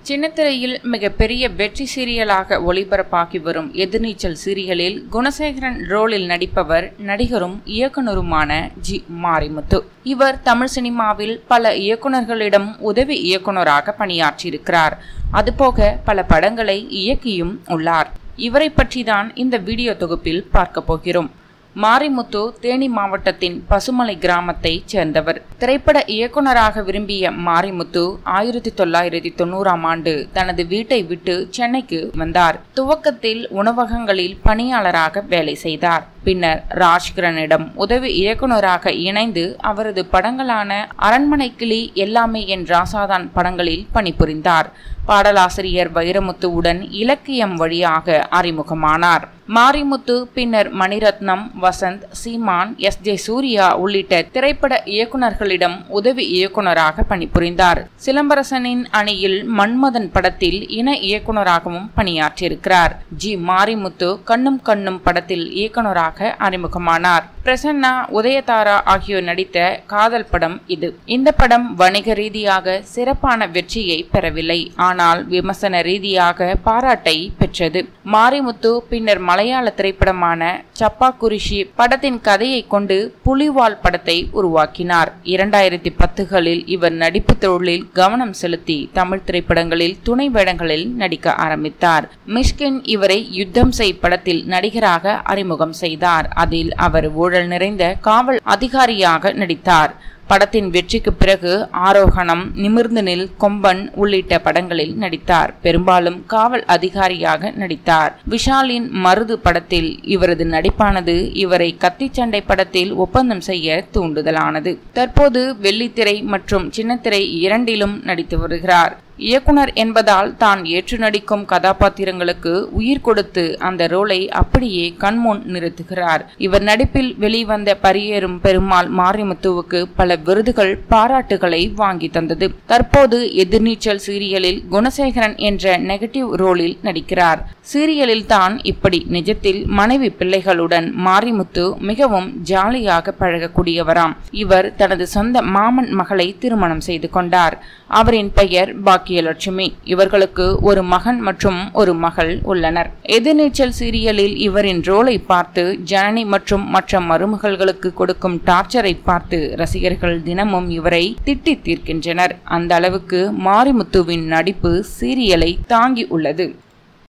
சின்னத்திரையில் மிகப்பெரிய வெற்றி சீரியலாக ஒளிபரப்பாகி வரும் எதிர்நீச்சல் சீரியலில் குணசேகரன் ரோலில் நடிப்பவர் நடிகரும் இயக்குனருமான ஜி மாரிமுத்து இவர் தமிழ் சினிமாவில் பல இயக்குனர்களிடம் உதவி இயக்குனராக பணியாற்றியிருக்கிறார் அதுபோக பல படங்களை இயக்கியும் உள்ளார் இவரை பற்றி தான் இந்த வீடியோ தொகுப்பில் பார்க்க போகிறோம் மாரிமுத்து தேனி மாவட்டத்தின் பசுமலை கிராமத்தைச் சேர்ந்தவர் திரைப்பட இயக்குனராக விரும்பிய மாரிமுத்து ஆயிரத்தி தொள்ளாயிரத்தி தொண்ணூறாம் ஆண்டு தனது வீட்டை விட்டு சென்னைக்கு வந்தார் துவக்கத்தில் உணவகங்களில் பணியாளராக வேலை செய்தார் பின்னர் ராஜ்கிரனிடம் உதவி இயக்குனராக இணைந்து அவரது படங்களான அரண்மனை கிளி எல்லாமே என் ராசாதான் படங்களில் பணிபுரிந்தார் பாடலாசிரியர் வைரமுத்துவுடன் இலக்கியம் வழியாக அறிமுகமானார் மாரிமுத்து பின்னர் மணிரத்னம் வசந்த் சீமான் எஸ் ஜே சூர்யா உள்ளிட்ட திரைப்பட இயக்குனர்களிடம் உதவி இயக்குனராக பணிபுரிந்தார் சிலம்பரசனின் அணியில் மன்மதன் படத்தில் இணை இயக்குனராகவும் பணியாற்றியிருக்கிறார் ஜி மாரிமுத்து கண்ணும் கண்ணும் படத்தில் இயக்குனராக அறிமுகமானார் பிரசன்னா உதயதாரா ஆகியோர் நடித்த காதல் படம் இது இந்த படம் வணிக ரீதியாக சிறப்பான வெற்றியை பெறவில்லை ஆனால் விமர்சன ரீதியாக பாராட்டை பெற்றது மாரிமுத்து பின்னர் மலையாள திரைப்படமான சப்பா குரிஷி படத்தின் கதையை கொண்டு புலிவால் படத்தை உருவாக்கினார் இரண்டாயிரத்தி பத்துகளில் இவர் நடிப்பு தொழிலில் கவனம் செலுத்தி தமிழ் திரைப்படங்களில் துணை வேடங்களில் நடிக்க ஆரம்பித்தார் மிஷ்கின் இவரை யுத்தம் செய் படத்தில் நடிகராக அறிமுகம் செய்தார் அதில் அவர் ஊழல் நிறைந்த காவல் அதிகாரியாக நடித்தார் படத்தின் வெற்றிக்கு பிறகு ஆரோகணம் நிமிர்ந்து நில் கொம்பன் உள்ளிட்ட படங்களில் நடித்தார் பெரும்பாலும் காவல் அதிகாரியாக நடித்தார் விஷாலின் மருது படத்தில் இவரது நடிப்பானது இவரை கத்திச்சண்டை படத்தில் ஒப்பந்தம் செய்ய தூண்டுதலானது தற்போது வெள்ளித்திரை மற்றும் சின்னத்திரை இரண்டிலும் நடித்து வருகிறார் இயக்குனர் என்பதால் தான் ஏற்று நடிக்கும் கதாபாத்திரங்களுக்கு உயிர் கொடுத்து அந்த ரோலை அப்படியே கண்முன் நிறுத்துகிறார் இவர் நடிப்பில் வெளிவந்த பரியேறும் பெருமாள் மாரிமுத்துவுக்கு பல விருதுகள் பாராட்டுகளை வாங்கி தந்தது தற்போது எதிர்நீச்சல் சீரியலில் குணசேகரன் என்ற நெகட்டிவ் ரோலில் நடிக்கிறார் சீரியலில் தான் இப்படி நிஜத்தில் மனைவி பிள்ளைகளுடன் மாரிமுத்து மிகவும் ஜாலியாக பழகக்கூடியவராம் இவர் தனது சொந்த மாமன் மகளை திருமணம் செய்து கொண்டார் அவரின் பெயர் பாக்கியலட்சுமி இவர்களுக்கு ஒரு மகன் மற்றும் ஒரு மகள் உள்ளனர் எதிர்நீச்சல் சீரியலில் இவரின் ரோலை பார்த்து ஜனனி மற்றும் மற்ற மருமகள்களுக்கு கொடுக்கும் டார்ச்சரை பார்த்து ரசிகர்கள் தினமும் இவரை திட்டி தீர்க்கின்றனர் அந்த அளவுக்கு மாரிமுத்துவின் நடிப்பு சீரியலை தாங்கி உள்ளது